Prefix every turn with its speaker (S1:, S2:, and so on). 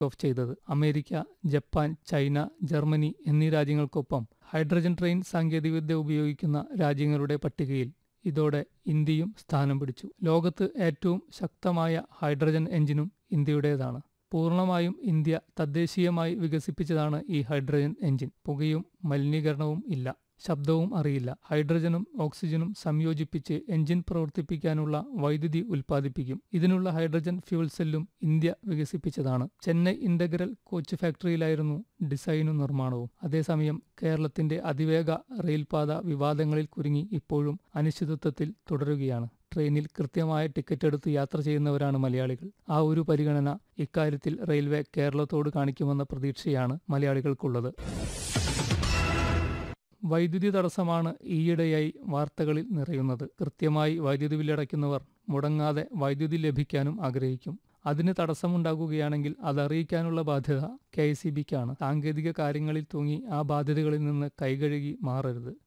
S1: of ചെയ്തത് America Japan China Germany എന്നീ രാജ്യങ്ങൾക്കൊപ്പം hydrogen train സാങ്കേതികവിദ്യ ഉപയോഗിക്കുന്ന രാജ്യങ്ങളുടെ പട്ടികയിൽ ഇതോടെ ഇന്ത്യയും സ്ഥാനം പിടിച്ചു ലോകത്ത് ഏറ്റവും ശക്തമായ ഹൈഡ്രജൻ എഞ്ചിനും ഇന്ത്യയുടേതാണ് പൂർണ്ണമായും ഇന്ത്യ തദ്ദേശീയമായി വികസിപ്പിച്ചതാണ് ഈ ഹൈഡ്രജൻ എഞ്ചിൻ പുകയും മലിനീകരണവും ഇല്ല ശബ്ദവും അറിയില്ല ഹൈഡ്രജനും ഓക്സിജനും സംയോജിപ്പിച്ച് എഞ്ചിൻ പ്രവർത്തിപ്പിക്കാനുള്ള വൈദ്യുതി ഉൽപ്പാദിപ്പിക്കും ഇതിനുള്ള ഹൈഡ്രജൻ ഫ്യൂൽ സെല്ലും ഇന്ത്യ വികസിപ്പിച്ചതാണ് ചെന്നൈ ഇന്റഗ്രൽ കോച്ച് ഫാക്ടറിയിലായിരുന്നു ഡിസൈനും നിർമ്മാണവും അതേസമയം കേരളത്തിന്റെ അതിവേഗ റെയിൽപാത വിവാദങ്ങളിൽ കുരുങ്ങി ഇപ്പോഴും അനിശ്ചിതത്വത്തിൽ തുടരുകയാണ് ട്രെയിനിൽ കൃത്യമായ ടിക്കറ്റ് എടുത്ത് യാത്ര ചെയ്യുന്നവരാണ് മലയാളികൾ ആ ഒരു പരിഗണന ഇക്കാര്യത്തിൽ റെയിൽവേ കേരളത്തോട് കാണിക്കുമെന്ന പ്രതീക്ഷയാണ് മലയാളികൾക്കുള്ളത് വൈദ്യുതി തടസ്സമാണ് ഈയിടെയായി വാർത്തകളിൽ നിറയുന്നത് കൃത്യമായി വൈദ്യുതി ബില്ലടയ്ക്കുന്നവർ മുടങ്ങാതെ വൈദ്യുതി ലഭിക്കാനും ആഗ്രഹിക്കും അതിന് തടസ്സമുണ്ടാകുകയാണെങ്കിൽ അതറിയിക്കാനുള്ള ബാധ്യത കെ ഐ സി ബിക്കാണ് സാങ്കേതിക കാര്യങ്ങളിൽ തൂങ്ങി ആ ബാധ്യതകളിൽ നിന്ന് കൈകഴുകി മാറരുത്